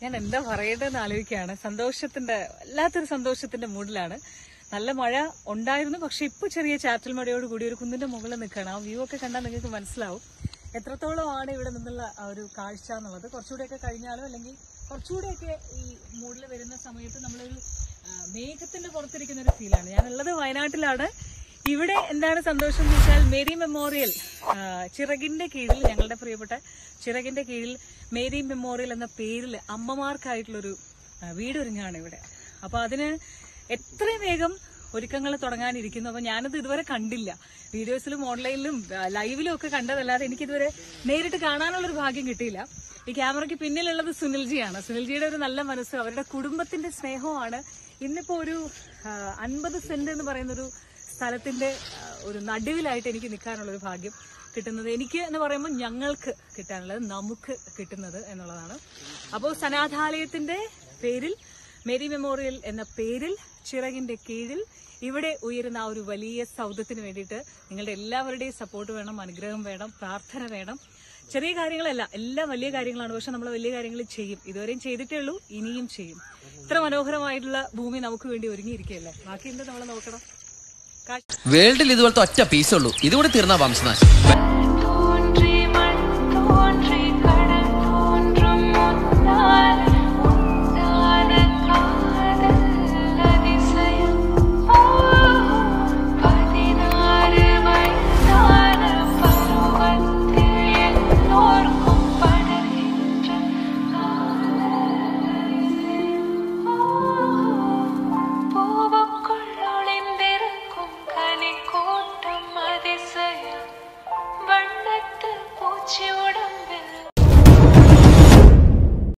ഞാൻ എന്താ പറയേണ്ടതെന്ന് ആലോചിക്കുകയാണ് സന്തോഷത്തിന്റെ വല്ലാത്തൊരു സന്തോഷത്തിന്റെ മൂഡിലാണ് നല്ല മഴ ഉണ്ടായിരുന്നു പക്ഷെ ഇപ്പൊ ചെറിയ ചാറ്റൽ മഴയോട് കൂടി ഒരു കുന്നിന്റെ മുകളിൽ നിൽക്കുകയാണ് ആ വ്യൂ ഒക്കെ കണ്ടാൽ നിങ്ങൾക്ക് മനസ്സിലാവും എത്രത്തോളമാണ് ഇവിടെ നിന്നുള്ള ആ ഒരു കാഴ്ച എന്നുള്ളത് കുറച്ചുകൂടെയൊക്കെ കഴിഞ്ഞാലോ അല്ലെങ്കിൽ കുറച്ചുകൂടെയൊക്കെ ഈ മൂഡിൽ വരുന്ന സമയത്ത് നമ്മളൊരു ആ, മേഘത്തിന്റെ പുറത്തിരിക്കുന്ന ഒരു ഫീലാണ് ഞാനുള്ളത് വയനാട്ടിലാണ് ഇവിടെ എന്താണ് സന്തോഷം എന്ന് വെച്ചാൽ മേരി മെമ്മോറിയൽ ആ, ചിറകിന്റെ കീഴിൽ ഞങ്ങളുടെ പ്രിയപ്പെട്ട ചിറകിന്റെ കീഴിൽ മേരി മെമ്മോറിയൽ എന്ന പേരിൽ അമ്മമാർക്കായിട്ടുള്ളൊരു ആ, വീടൊരുങ്ങാണ് ഇവിടെ അപ്പൊ അതിന് എത്രയും വേഗം ഒരുക്കങ്ങൾ തുടങ്ങാനിരിക്കുന്നു അപ്പൊ ഞാനത് ഇതുവരെ കണ്ടില്ല വീഡിയോസിലും ഓൺലൈനിലും ആ, ലൈവിലും ഒക്കെ കണ്ടതല്ലാതെ എനിക്കിതുവരെ നേരിട്ട് കാണാനുള്ളൊരു ഭാഗ്യം കിട്ടിയില്ല ഈ ക്യാമറയ്ക്ക് പിന്നിലുള്ളത് സുനിൽജിയാണ് സുനിൽജിയുടെ ഒരു നല്ല മനസ്സ് അവരുടെ കുടുംബത്തിന്റെ സ്നേഹമാണ് ഇന്നിപ്പോ ഒരു ആ, അൻപത് സെന്റ് എന്ന് പറയുന്ന ഒരു സ്ഥലത്തിന്റെ ആ, ഒരു നടുവിലായിട്ട് എനിക്ക് നിൽക്കാനുള്ള ഒരു ഭാഗ്യം കിട്ടുന്നത് എനിക്ക് എന്ന് പറയുമ്പോൾ ഞങ്ങൾക്ക് കിട്ടാനുള്ളത് നമുക്ക് കിട്ടുന്നത് എന്നുള്ളതാണ് അപ്പോൾ സനാഥാലയത്തിന്റെ പേരിൽ മേരി മെമ്മോറിയൽ എന്ന പേരിൽ ചിറകിന്റെ കീഴിൽ ഇവിടെ ഉയരുന്ന ആ ഒരു വലിയ സൗദത്തിന് വേണ്ടിയിട്ട് നിങ്ങളുടെ എല്ലാവരുടെയും സപ്പോർട്ട് വേണം അനുഗ്രഹം വേണം പ്രാർത്ഥന വേണം ചെറിയ കാര്യങ്ങളല്ല എല്ലാം വലിയ കാര്യങ്ങളാണ് പക്ഷെ നമ്മൾ വലിയ കാര്യങ്ങൾ ചെയ്യും ഇതുവരെയും ചെയ്തിട്ടേ ഉള്ളൂ ഇനിയും ചെയ്യും ഇത്ര മനോഹരമായിട്ടുള്ള ഭൂമി നമുക്ക് വേണ്ടി ഒരുങ്ങിയിരിക്കുകയല്ലേ ബാക്കി എന്ത് നമ്മൾ നോക്കണം കാ- വേൾഡിൽ ഇതുപോലത്തെ ഒറ്റ പീസേ ഉള്ളൂ ഇതുകൂടി തീർന്ന വംശനാശം